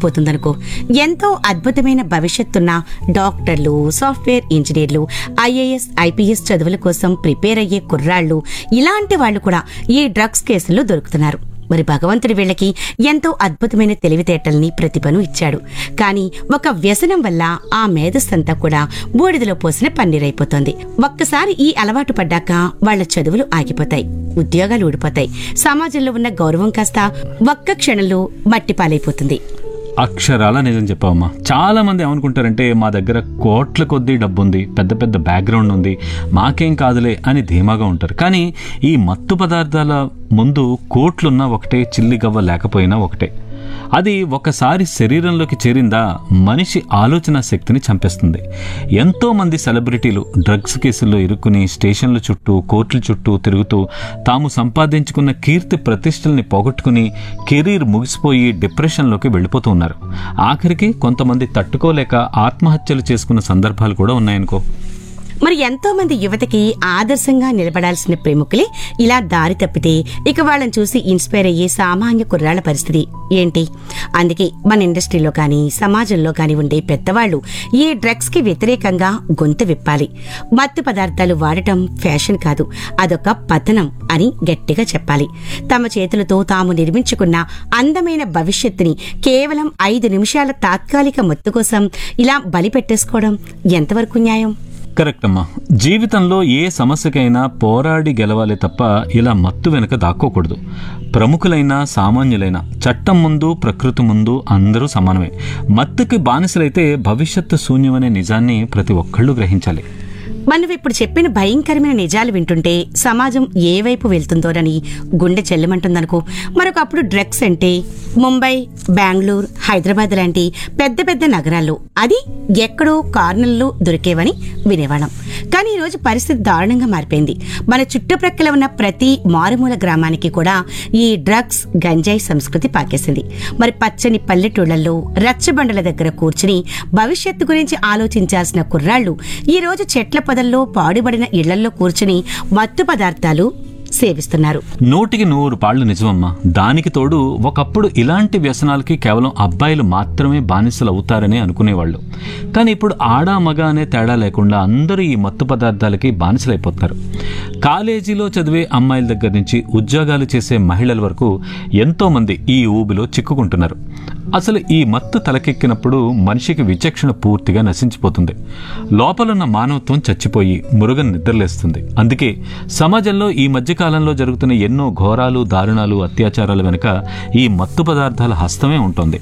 పేరుకుపోతుందనుకో ఎంతో అద్భుతమైన భవిష్యత్తున్న డాక్టర్లు సాఫ్ట్వేర్ ఇంజనీర్లు ఐఏఎస్ ఐపీఎస్ చదువుల కోసం ప్రిపేర్ అయ్యే కుర్రాళ్ళు ఇలాంటి వాళ్ళు కూడా ఈ డ్రగ్స్ కేసుల్లో దొరుకుతున్నారు మరి భగవంతుడి వీళ్ళకి ఎంతో అద్భుతమైన తెలివితేటల్ని ప్రతిభను ఇచ్చాడు కానీ ఒక వ్యసనం వల్ల ఆ మేధస్సంతా కూడా బూడిదలో పోసిన పన్నీరైపోతుంది ఒక్కసారి ఈ అలవాటు పడ్డాక వాళ్ళ చదువులు ఆగిపోతాయి ఉద్యోగాలు ఊడిపోతాయి సమాజంలో ఉన్న గౌరవం కాస్త ఒక్క క్షణంలో మట్టి పాలైపోతుంది అక్షరాల నిజం చెప్పావమ్మా చాలా మంది ఏమనుకుంటారంటే మా దగ్గర కోట్ల కొద్దీ డబ్బు ఉంది పెద్ద పెద్ద బ్యాక్గ్రౌండ్ ఉంది మాకేం కాదులే అని ధీమాగా ఉంటారు కానీ ఈ మత్తు పదార్థాల ముందు కోట్లున్నా ఒకటే చిల్లి గవ్వ లేకపోయినా ఒకటే అది ఒకసారి శరీరంలోకి చేరిందా మనిషి ఆలోచన శక్తిని చంపేస్తుంది ఎంతో మంది సెలబ్రిటీలు డ్రగ్స్ కేసుల్లో ఇరుక్కుని స్టేషన్ల చుట్టూ కోర్టుల చుట్టూ తిరుగుతూ తాము సంపాదించుకున్న కీర్తి ప్రతిష్టల్ని పోగొట్టుకుని కెరీర్ ముగిసిపోయి డిప్రెషన్లోకి వెళ్ళిపోతూ ఉన్నారు ఆఖరికి కొంతమంది తట్టుకోలేక ఆత్మహత్యలు చేసుకున్న సందర్భాలు కూడా ఉన్నాయనుకో మరి ఎంతో మంది యువతకి ఆదర్శంగా నిలబడాల్సిన ప్రముఖులే ఇలా దారి తప్పితే ఇక వాళ్ళని చూసి ఇన్స్పైర్ అయ్యే సామాన్య కుర్రాళ్ల పరిస్థితి ఏంటి అందుకే మన ఇండస్ట్రీలో కానీ సమాజంలో కానీ ఉండే పెద్దవాళ్ళు ఈ డ్రగ్స్ కి వ్యతిరేకంగా గొంతు విప్పాలి మత్తు పదార్థాలు వాడటం ఫ్యాషన్ కాదు అదొక పతనం అని గట్టిగా చెప్పాలి తమ చేతులతో తాము నిర్మించుకున్న అందమైన భవిష్యత్తుని కేవలం ఐదు నిమిషాల తాత్కాలిక మత్తు కోసం ఇలా బలి పెట్టేసుకోవడం ఎంతవరకు న్యాయం కరెక్ట్ అమ్మా జీవితంలో ఏ సమస్యకైనా పోరాడి గెలవాలి తప్ప ఇలా మత్తు వెనుక దాక్కోకూడదు ప్రముఖులైన సామాన్యులైన చట్టం ముందు ప్రకృతి ముందు అందరూ సమానమే మత్తుకి బానిసలైతే భవిష్యత్తు శూన్యమనే నిజాన్ని ప్రతి ఒక్కళ్ళు గ్రహించాలి మనం ఇప్పుడు చెప్పిన భయంకరమైన నిజాలు వింటుంటే సమాజం ఏ వైపు వెళ్తుందోనని గుండె చెల్లమంటుందనుకో మరొకప్పుడు డ్రగ్స్ అంటే ముంబై బెంగళూరు హైదరాబాద్ లాంటి పెద్ద పెద్ద నగరాల్లో అది ఎక్కడో కార్నర్లో దొరికేవని వినేవాళ్ళం కానీ ఈ రోజు పరిస్థితి దారుణంగా మారిపోయింది మన చుట్టుప్రక్కల ఉన్న ప్రతి మారుమూల గ్రామానికి కూడా ఈ డ్రగ్స్ గంజాయి సంస్కృతి పాకేసింది మరి పచ్చని పల్లెటూళ్లలో రచ్చబండల దగ్గర కూర్చుని భవిష్యత్తు గురించి ఆలోచించాల్సిన కుర్రాళ్ళు ఈ రోజు చెట్ల పొదల్లో పాడుబడిన ఇళ్లల్లో కూర్చుని మత్తు పదార్థాలు సేవిస్తున్నారు నూటికి నూరు పాళ్ళు నిజమమ్మా దానికి తోడు ఒకప్పుడు ఇలాంటి వ్యసనాలకి కేవలం అబ్బాయిలు మాత్రమే బానిసలు అవుతారని అనుకునేవాళ్ళు కానీ ఇప్పుడు ఆడా మగ అనే తేడా లేకుండా అందరూ ఈ మత్తు పదార్థాలకి బానిసలైపోతున్నారు కాలేజీలో చదివే అమ్మాయిల దగ్గర నుంచి ఉద్యోగాలు చేసే మహిళల వరకు ఎంతో మంది ఈ ఊబిలో చిక్కుకుంటున్నారు అసలు ఈ మత్తు తలకెక్కినప్పుడు మనిషికి విచక్షణ పూర్తిగా నశించిపోతుంది లోపలున్న మానవత్వం చచ్చిపోయి మురుగన్ నిద్రలేస్తుంది అందుకే సమాజంలో ఈ మధ్యకాలంలో జరుగుతున్న ఎన్నో ఘోరాలు దారుణాలు అత్యాచారాల వెనుక ఈ మత్తు పదార్థాల హస్తమే ఉంటుంది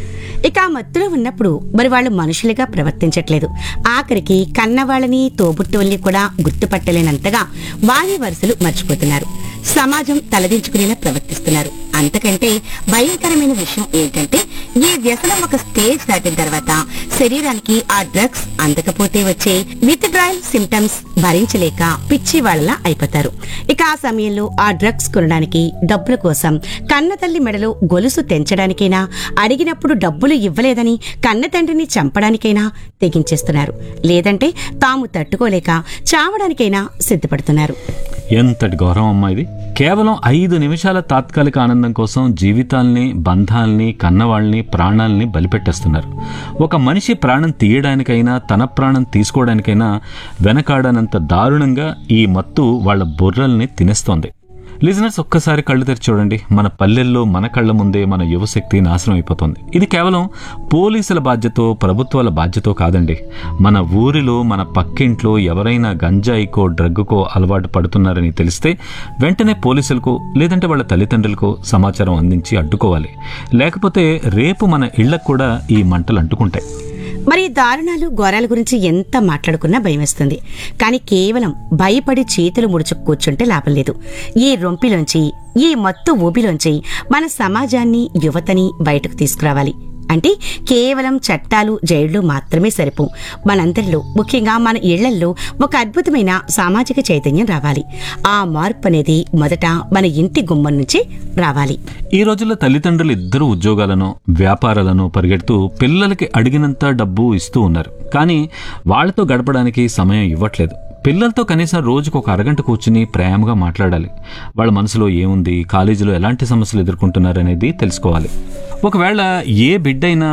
ఇక ఆ మత్తులో ఉన్నప్పుడు మరి వాళ్ళు మనుషులుగా ప్రవర్తించట్లేదు ఆఖరికి కన్నవాళ్ళని తోబుట్టువుల్ని కూడా గుర్తుపట్టలేనంతగా వాళ్ళ వరుసలు మర్చిపోతున్నారు సమాజం తలదించుకునేలా ప్రవర్తిస్తున్నారు అంతకంటే భయంకరమైన విషయం ఏంటంటే ఈ వ్యసనం ఒక స్టేజ్ దాటిన తర్వాత శరీరానికి ఆ డ్రగ్స్ అందకపోతే వచ్చే విత్డ్రాయల్ సిమ్టమ్స్ భరించలేక పిచ్చి వాళ్ళలా అయిపోతారు ఇక ఆ సమయంలో ఆ డ్రగ్స్ కొనడానికి డబ్బుల కోసం కన్న తల్లి మెడలో గొలుసు తెంచడానికైనా అడిగినప్పుడు డబ్బులు ఇవ్వలేదని కన్న తండ్రిని చంపడానికైనా తెగించేస్తున్నారు లేదంటే తాము తట్టుకోలేక చావడానికైనా సిద్ధపడుతున్నారు ఎంతటి గౌరవం అమ్మా ఇది కేవలం ఐదు నిమిషాల తాత్కాలిక ఆనందం కోసం జీవితాల్ని బంధాల్ని కన్నవాళ్ళని ప్రాణాల్ని బలిపెట్టేస్తున్నారు ఒక మనిషి ప్రాణం తీయడానికైనా తన ప్రాణం తీసుకోవడానికైనా వెనకాడనంత దారుణంగా ఈ మత్తు వాళ్ళ బుర్రల్ని తినేస్తోంది లిజనర్స్ ఒక్కసారి కళ్ళు తెరిచి చూడండి మన పల్లెల్లో మన కళ్ళ ముందే మన యువశక్తి నాశనం అయిపోతుంది ఇది కేవలం పోలీసుల బాధ్యతో ప్రభుత్వాల బాధ్యతో కాదండి మన ఊరిలో మన పక్కింట్లో ఎవరైనా గంజాయికో డ్రగ్గుకో అలవాటు పడుతున్నారని తెలిస్తే వెంటనే పోలీసులకు లేదంటే వాళ్ళ తల్లిదండ్రులకు సమాచారం అందించి అడ్డుకోవాలి లేకపోతే రేపు మన ఇళ్లకు కూడా ఈ మంటలు అంటుకుంటాయి మరి ఈ దారుణాలు ఘోరాల గురించి ఎంత మాట్లాడుకున్నా భయమేస్తుంది కానీ కేవలం భయపడి చేతులు ముడుచు కూర్చుంటే లాభం లేదు ఈ రొంపిలోంచి ఈ మత్తు ఊబిలోంచి మన సమాజాన్ని యువతని బయటకు తీసుకురావాలి అంటే కేవలం చట్టాలు జైళ్లు మాత్రమే సరిపో మనందరిలో ముఖ్యంగా మన ఇళ్లల్లో ఒక అద్భుతమైన సామాజిక చైతన్యం రావాలి ఆ మార్పు అనేది మొదట మన ఇంటి గుమ్మం నుంచి రావాలి ఈ రోజుల్లో తల్లిదండ్రులు ఇద్దరు ఉద్యోగాలను వ్యాపారాలను పరిగెడుతూ పిల్లలకి అడిగినంత డబ్బు ఇస్తూ ఉన్నారు కానీ వాళ్ళతో గడపడానికి సమయం ఇవ్వట్లేదు పిల్లలతో కనీసం రోజుకు ఒక అరగంట కూర్చుని ప్రేమగా మాట్లాడాలి వాళ్ళ మనసులో ఏముంది కాలేజీలో ఎలాంటి సమస్యలు ఎదుర్కొంటున్నారనేది తెలుసుకోవాలి ఒకవేళ ఏ బిడ్డైనా